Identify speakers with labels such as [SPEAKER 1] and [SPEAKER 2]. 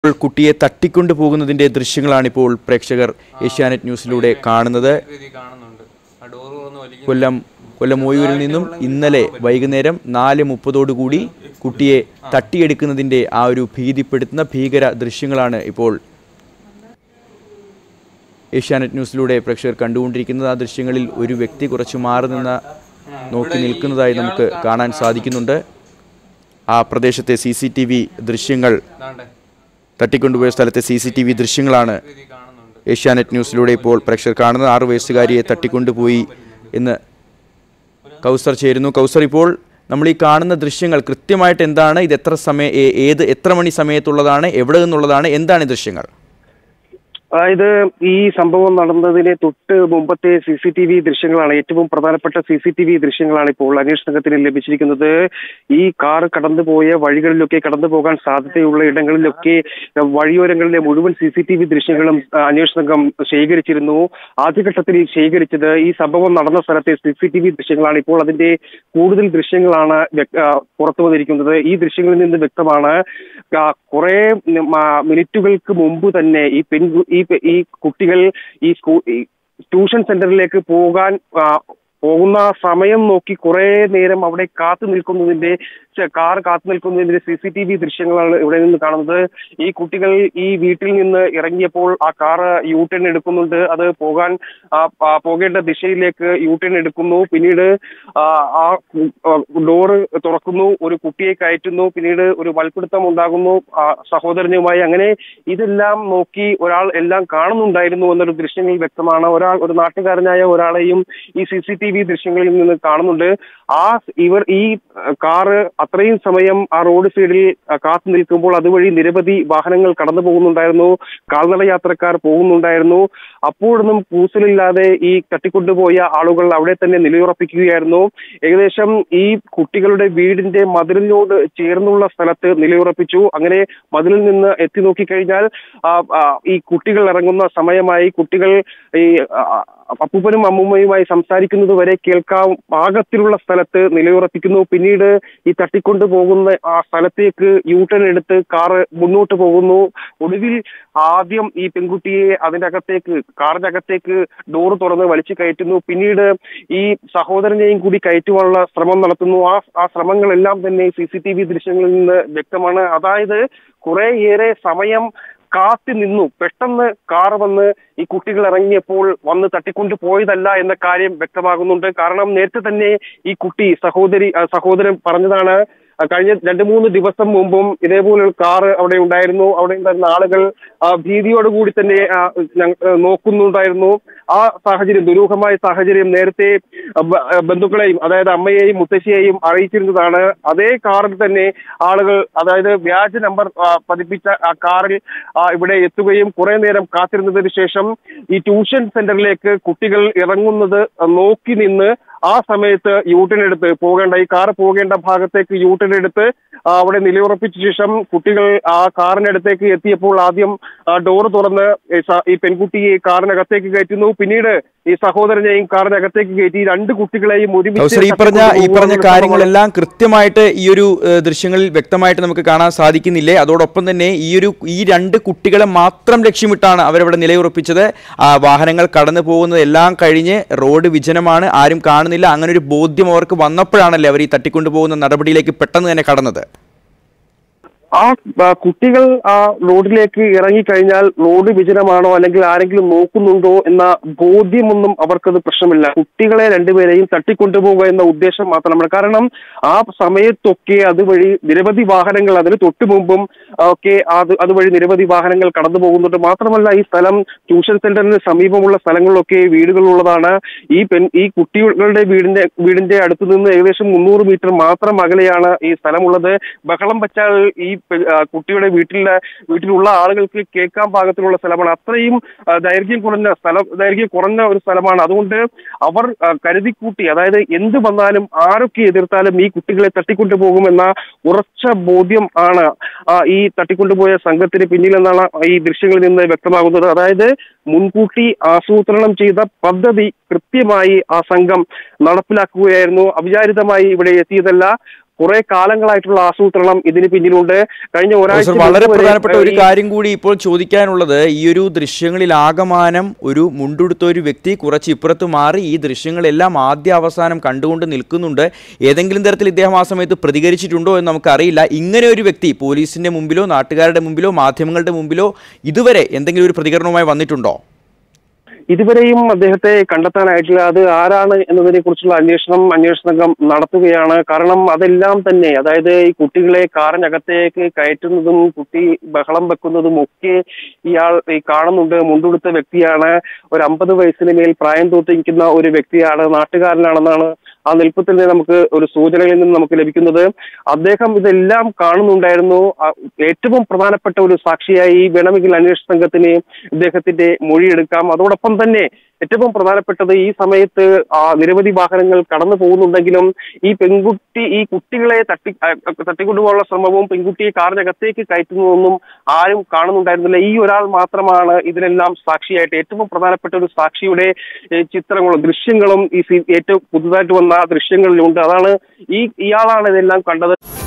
[SPEAKER 1] ഇപ്പോൾ കുട്ടിയെ തട്ടിക്കൊണ്ടു പോകുന്നതിന്റെ ദൃശ്യങ്ങളാണിപ്പോൾ പ്രേക്ഷകർ ഏഷ്യാനെറ്റ് ന്യൂസിലൂടെ കാണുന്നത്
[SPEAKER 2] രീതി കാണുന്നുണ്ട് ആ ഡോറ് തുറന്ന് വലിക്കുന്ന
[SPEAKER 1] കൊല്ലം കൊല്ലം ഓയൂരിൽ നിന്നും ഇന്നലെ വൈകുന്നേരം നാല് മുപ്പതോടുകൂടി കുട്ടിയെ തട്ടിയെടുക്കുന്നതിന്റെ ആ ഒരു ഭീതിപ്പെടുത്തുന്ന ഭീകര ദൃശ്യങ്ങളാണ് ഇപ്പോൾ ഏഷ്യാനെറ്റ് ന്യൂസിലൂടെ പ്രേക്ഷകർ കണ്ടുകൊണ്ടിരിക്കുന്നത് ആ ദൃശ്യങ്ങളിൽ ഒരു വ്യക്തി കുറച്ച് മാറി നിന്ന് നോക്കി നിൽക്കുന്നതായി നമുക്ക് കാണാൻ സാധിക്കുന്നുണ്ട് ആ പ്രദേശത്തെ സി സി ടി വി ദൃശ്യങ്ങൾ
[SPEAKER 2] ഇതാണ്ടേ
[SPEAKER 1] തട്ടിക്കൊണ്ടുപോയ സ്ഥലത്തെ സി സി ടി വി ദൃശ്യങ്ങളാണ്
[SPEAKER 2] രീതി കാണുന്നുണ്ട്
[SPEAKER 1] ഏഷ്യാനെറ്റ് ന്യൂസിലൂടെ ഇപ്പോൾ പ്രേക്ഷകർ കാണുന്നത് ആറു വയസ്സുകാരിയെ തട്ടിക്കൊണ്ടുപോയി എന്ന് കൗസർ ചേരുന്നു കൗസർ ഇപ്പോൾ നമ്മൾ ഈ കാണുന്ന ദൃശ്യങ്ങൾ കൃത്യമായിട്ട് എന്താണ് ഇത് എത്ര സമയ ഏ- ഏത് എത്ര മണി സമയത്തുള്ളതാണ് എവിടെ നിന്നുള്ളതാണ് എന്താണ് ഈ ദൃശ്യങ്ങൾ
[SPEAKER 3] അതായത് ഈ സംഭവം നടന്നതിന് തൊട്ട് മുമ്പത്തെ സി സി ടി വി ദൃശ്യങ്ങളാണ് ഏറ്റവും പ്രധാനപ്പെട്ട സി സി ടി വി ദൃശ്യങ്ങളാണ് ഇപ്പോൾ അന്വേഷണ സംഘത്തിന് ലഭിച്ചിരിക്കുന്നത് ഈ കാർ കടന്നുപോയ വഴികളിലൊക്കെ കടന്നു പോകാൻ സാധ്യതയുള്ള ഇടങ്ങളിലൊക്കെ അഹ് വഴിയോരങ്ങളിലെ മുഴുവൻ സി സി ടി വി ദൃശ്യങ്ങളും അഹ് അന്വേഷണ സംഘം ശേഖരിച്ചിരുന്നു ആദ്യഘട്ടത്തിൽ ഈ ശേഖരിച്ചത് ഈ സംഭവം നടന്ന സ്ഥലത്തെ സി സി ടി വി ദൃശ്യങ്ങളാണ് ഇപ്പോൾ അതിന്റെ കൂടുതൽ ദൃശ്യങ്ങളാണ് വ്യക്ത- ആ, പുറത്തു വന്നിരിക്കുന്നത് ഈ ദൃശ്യങ്ങളിൽ നിന്ന് വ്യക്തമാണ് ആ, കുറെ ഉം, ആ, മിനിറ്റുകൾക്ക് മുമ്പ് തന്നെ ഈ പെൺ ഈ പെ- ഈ കുട്ടികൾ ഈ സ്കൂ- ഈ ട്യൂഷൻ സെന്ററിലേക്ക് പോകാൻ ആ, പോകുന്ന സമയം നോക്കി കുറെ നേരം അവിടെ കാത്തു നിൽക്കുന്നതിന്റെ ചെ- കാർ കാത്തു നിൽക്കുന്നതിന്റെ സി സി ടി വി ദൃശ്യങ്ങളാണ് ഇവിടെ നിന്ന് കാണുന്നത് ഈ കുട്ടികൾ ഈ വീട്ടിൽ നിന്ന് ഇറങ്ങിയപ്പോൾ ആ കാർ യൂ ടേൺ എടുക്കുന്നുണ്ട് അത് പോകാൻ ആ, ആ, പോകേണ്ട ദിശയിലേക്ക് യൂ ടേൺ എടുക്കുന്നു പിന്നീട് ആ, ആ ഡോറ് തുറക്കുന്നു ഒരു കുട്ടിയെ കയറ്റുന്നു പിന്നീട് ഒരു വൽപ്പിടുത്തം ഉണ്ടാകുന്നു ആ, സഹോദരനുമായി അങ്ങനെ ഇതെല്ലാം നോക്കി ഒരാൾ എല്ലാം കാണുന്നുണ്ടായിരുന്നു എന്നൊരു ദൃശ്യങ്ങൾ വ്യക്തമാണ് ഒരാൾ ഒരു നാട്ടുകാരനായ ഒരാളെയും ഈ സി സി ടി വി ദൃശ്യങ്ങളിൽ നിന്ന് കാണുന്നുണ്ട് ആ ഇവർ ഈ അഹ്, കാറ് അത്രയും സമയം ആ റോഡ് സൈഡിൽ അഹ്, കാത്തു നിൽക്കുമ്പോൾ അതുവഴി നിരവധി വാഹനങ്ങൾ കടന്നു പോകുന്നുണ്ടായിരുന്നു കാൽനട യാത്രക്കാർ പോകുന്നുണ്ടായിരുന്നു അപ്പോഴൊന്നും കൂസലില്ലാതെ ഈ തട്ടിക്കൊണ്ടുപോയ ആളുകൾ അവിടെ തന്നെ നിലയുറപ്പിക്കുകയായിരുന്നു ഏകദേശം ഈ കുട്ടികളുടെ വീടിന്റെ മതിലിനോട് ചേർന്നുള്ള സ്ഥലത്ത് നിലയുറപ്പിച്ചു അങ്ങനെ മതിലിൽ നിന്ന് എത്തി നോക്കിക്കഴിഞ്ഞാൽ ആ, ആ, ഈ കുട്ടികൾ ഇറങ്ങുന്ന സമയമായി കുട്ടികൾ ഈ ആ, അപ്പൂപ്പനും അമ്മൂമ്മയുമായി സംസാരിക്കുന്നത് വരെ കേൾക്കാൻ പാകത്തിലുള്ള സ്ഥലത്ത് നിലയുറപ്പിക്കുന്നു പിന്നീട് ഈ തട്ടിക്കൊണ്ടു പോകുന്ന ആ സ്ഥലത്തേക്ക് യൂട്ടേൺ എടുത്ത് കാറ് മുന്നോട്ട് പോകുന്നു ഒടുവിൽ ആദ്യം ഈ പെൺകുട്ടിയെ അതിന്റെ അകത്തേക്ക് കാറിന്റെ അകത്തേക്ക് ഡോറ് തുറന്ന് വലിച്ചു കയറ്റുന്നു പിന്നീട് ഈ സഹോദരനെയും കൂടി കയറ്റുവാനുള്ള ശ്രമം നടത്തുന്നു ആ ആ ശ്രമങ്ങളെല്ലാം തന്നെ സി സി ടി വി ദൃശ്യങ്ങളിൽ നിന്ന് വ്യക്തമാണ് അതായത് കുറേയേറെ സമയം കാത്തി നിന്നു പെട്ടെന്ന് കാർ വന്ന് ഈ കുട്ടികൾ ഇറങ്ങിയപ്പോൾ വന്ന് തട്ടിക്കൊണ്ട് പോയതല്ല എന്ന കാര്യം വ്യക്തമാകുന്നുണ്ട് കാരണം നേരത്തെ തന്നെ ഈ കുട്ടി സഹോദരി ആ, സഹോദരൻ പറഞ്ഞതാണ് ആ, കഴിഞ്ഞ രണ്ട് മൂന്ന് ദിവസം മുമ്പും ഇതേപോലെ ഒരു കാറ് അവിടെ ഉണ്ടായിരുന്നു അവിടെ ഉണ്ടായിരുന്ന ആളുകൾ ആ, ഭീതിയോടുകൂടി തന്നെ ആ, ഞങ്ങ- ആ, നോക്കുന്നുണ്ടായിരുന്നു ആ സാഹചര്യം ദുരൂഹമായ സാഹചര്യം നേരത്തെ ആ, ബ- ആ, ബന്ധുക്കളെയും അതായത് അമ്മയെയും മുത്തശ്ശിയെയും അറിയിച്ചിരുന്നതാണ് അതേ കാറിൽ തന്നെ ആളുകൾ അതായത് വ്യാജ നമ്പർ ആ, പതിപ്പിച്ച ആ കാറിൽ ആ, ഇവിടെ എത്തുകയും കുറെ നേരം കാത്തിരുന്നതിന് ശേഷം ഈ ട്യൂഷൻ സെന്ററിലേക്ക് കുട്ടികൾ ഇറങ്ങുന്നത് നോക്കി നിന്ന് ആ സമയത്ത് യൂട്ടേൺ എടുത്ത് പോകേണ്ട ഈ കാർ പോകേണ്ട ഭാഗത്തേക്ക് യൂട്ടേൺ എടുത്ത് ആ, അവിടെ നിലയുറപ്പിച്ച ശേഷം കുട്ടികൾ ആ കാറിനടുത്തേക്ക് എത്തിയപ്പോൾ ആദ്യം ഡോറ് തുറന്ന് ഈ സ- ഈ പെൺകുട്ടിയെ കാറിനകത്തേക്ക് കയറ്റുന്നു പിന്നീട് ഈ സഹോദരനെയും കാറിനകത്തേക്ക് കയറ്റി ഈ രണ്ട് കുട്ടികളെയും ഒരുമിച്ച്
[SPEAKER 1] കൗസർ ഈ പറഞ്ഞ ഈ പറഞ്ഞ
[SPEAKER 3] തട്ടിക്കൊണ്ടുപോകാനുള്ള
[SPEAKER 1] കാര്യങ്ങളെല്ലാം കൃത്യമായിട്ട് ഈ ഒരു ഏഹ്, ദൃശ്യങ്ങളിൽ വ്യക്തമായിട്ട് നമുക്ക് കാണാൻ സാധിക്കുന്നില്ലേ അതോടൊപ്പം തന്നെ ഈ ഒരു ഈ രണ്ട് കുട്ടികളെ മാത്രം ലക്ഷ്യമിട്ടാണ് അവരവിടെ നിലയുറപ്പിച്ചത് ആ വാഹനങ്ങൾ കടന്നു പോകുന്നത് എല്ലാം കഴിഞ്ഞ് റോഡ് വിജനമാണ് ആരും കാണുന്നില്ല അങ്ങനെ ഒരു ബോധ്യം അവർക്ക് വന്നപ്പോഴാണല്ലേ അവർ ഈ തട്ടിക്കൊണ്ടുപോകുന്ന നടപടിയിലേക്ക് പെട്ടെന്ന് തന്നെ കടന്നത്
[SPEAKER 3] ആ ആ, കുട്ടികൾ ആ റോഡിലേക്ക് ഇറങ്ങിക്കഴിഞ്ഞാൽ റോഡ് വിജനമാണോ അല്ലെങ്കിൽ ആരെങ്കിലും നോക്കുന്നുണ്ടോ എന്ന ബോധ്യമൊന്നും അവർക്കത് പ്രശ്നമില്ല കുട്ടികളെ രണ്ടുപേരെയും തട്ടിക്കൊണ്ടുപോകുക എന്ന ഉദ്ദേശം മാത്രമാണ് കാരണം ആ സമയത്തൊക്കെ അതുവഴി നിരവധി വാഹനങ്ങൾ അതിന് തൊട്ടു മുമ്പും ആ, ഒക്കെ അത് അതുവഴി നിരവധി വാഹനങ്ങൾ കടന്നു പോകുന്നുണ്ട് മാത്രമല്ല ഈ സ്ഥലം ട്യൂഷൻ സെന്ററിന് സമീപമുള്ള സ്ഥലങ്ങളിലൊക്കെ വീടുകളുള്ളതാണ് ഈ പെൺ ഈ കുട്ടികളുടെ വീടിന്റെ വീടിന്റെ അടുത്ത് നിന്ന് ഏകദേശം മുന്നൂറ് മീറ്റർ മാത്രം അകലെയാണ് ഈ സ്ഥലമുള്ളത് ബഹളം വച്ചാൽ ഈ പെ- ആ, കുട്ടിയുടെ വീട്ടിലെ വീട്ടിലുള്ള ആളുകൾക്ക് കേൾക്കാൻ പാകത്തിലുള്ള സ്ഥലമാണ് അത്രയും ആ, ദൈർഘ്യം കുറഞ്ഞ സ്ഥലം ദൈർഘ്യം കുറഞ്ഞ ഒരു സ്ഥലമാണ് അതുകൊണ്ട് അവർ ആ, കരുതിക്കൂട്ടി അതായത് എന്ത് വന്നാലും ആരൊക്കെ എതിർത്താലും ഈ കുട്ടികളെ തട്ടിക്കൊണ്ടുപോകുമെന്ന ഉറച്ച ബോധ്യം ആണ് ആ, ഈ തട്ടിക്കൊണ്ടുപോയ സംഘത്തിന് പിന്നിലെന്നാണ് ഈ ദൃശ്യങ്ങളിൽ നിന്ന് വ്യക്തമാകുന്നത് അതായത് മുൻകൂട്ടി ആസൂത്രണം ചെയ്ത പദ്ധതി കൃത്യമായി ആ സംഘം നടപ്പിലാക്കുകയായിരുന്നു അവിചാരിതമായി ഇവിടെ എത്തിയതല്ല കുറെ കാലങ്ങളായിട്ടുള്ള ആസൂത്രണം ഇതിന് പിന്നിലുണ്ട് കഴിഞ്ഞ ഒരാഴ്ച
[SPEAKER 1] പ്രൊഫസർ വളരെ
[SPEAKER 3] മുമ്പ് വരെ,
[SPEAKER 1] പ്രധാനപ്പെട്ട ഒരു
[SPEAKER 3] ഈ-
[SPEAKER 1] കാര്യം കൂടി ഇപ്പോൾ ചോദിക്കാനുള്ളത് ഈ ഒരു ദൃശ്യങ്ങളിൽ ആകമാനം ഒരു മുണ്ടുടുത്ത ഒരു വ്യക്തി കുറച്ച് ഇപ്പുറത്ത് മാറി ഈ ദൃശ്യങ്ങളെല്ലാം ആദ്യ അവസാനം കണ്ടുകൊണ്ട് നിൽക്കുന്നുണ്ട് ഏതെങ്കിലും തരത്തിൽ ഇദ്ദേഹം ആ സമയത്ത് പ്രതികരിച്ചിട്ടുണ്ടോ എന്ന് നമുക്കറിയില്ല ഇങ്ങനെ ഒരു വ്യക്തി പോലീസിന്റെ മുമ്പിലോ നാട്ടുകാരുടെ മുമ്പിലോ മാധ്യമങ്ങളുടെ മുമ്പിലോ ഇതുവരെ എന്തെങ്കിലും ഒരു പ്രതികരണവുമായി വന്നിട്ടുണ്ടോ
[SPEAKER 3] ഇതുവരെയും അദ്ദേഹത്തെ കണ്ടെത്താനായിട്ടില്ല അത് ആരാണ് എന്നതിനെ കുറിച്ചുള്ള അന്വേഷണം അന്വേഷണ സംഘം നടത്തുകയാണ് കാരണം അതെല്ലാം തന്നെ അതായത് ഈ കുട്ടികളെ കാറിനകത്തേക്ക് കയറ്റുന്നതും കുട്ടി ബഹളം വെക്കുന്നതും ഒക്കെ ഇയാൾ ഈ കാണുന്നുണ്ട് മുണ്ടുടുത്ത വ്യക്തിയാണ് ഒരു അമ്പത് വയസ്സിന് മേൽ പ്രായം തോറ്റിരിക്കുന്ന ഒരു വ്യക്തിയാണ് നാട്ടുകാരനാണെന്നാണ് ആ നിൽപ്പത്തിൽ നിന്ന് നമുക്ക് ഒരു സൂചനയിൽ നിന്ന് നമുക്ക് ലഭിക്കുന്നത് അദ്ദേഹം ഇതെല്ലാം കാണുന്നുണ്ടായിരുന്നു ആ, ഏറ്റവും പ്രധാനപ്പെട്ട ഒരു സാക്ഷിയായി വേണമെങ്കിൽ അന്വേഷണ സംഘത്തിന് ഇദ്ദേഹത്തിന്റെ മൊഴിയെടുക്കാം അതോടൊപ്പം തന്നെ ഏറ്റവും പ്രധാനപ്പെട്ടത് ഈ സമയത്ത് ആ, നിരവധി വാഹനങ്ങൾ കടന്നു പോകുന്നുണ്ടെങ്കിലും ഈ പെൺകുട്ടി ഈ കുട്ടികളെ തട്ടി ആ, തട്ടിക്കൊണ്ടുപോകാനുള്ള ശ്രമവും പെൺകുട്ടിയെ കാറിനകത്തേക്ക് കയറ്റുന്നതൊന്നും ആരും കാണുന്നുണ്ടായിരുന്നില്ല ഈ ഒരാൾ മാത്രമാണ് ഇതിനെല്ലാം സാക്ഷിയായിട്ട് ഏറ്റവും പ്രധാനപ്പെട്ട ഒരു സാക്ഷിയുടെ ഏ, ചിത്രങ്ങളും ദൃശ്യങ്ങളും ഈ സി- ഏറ്റവും പുതുതായിട്ട് വന്ന ദൃശ്യങ്ങളിലുണ്ട് അതാണ് ഈ ഇയാളാണ് ഇതെല്ലാം കണ്ടത്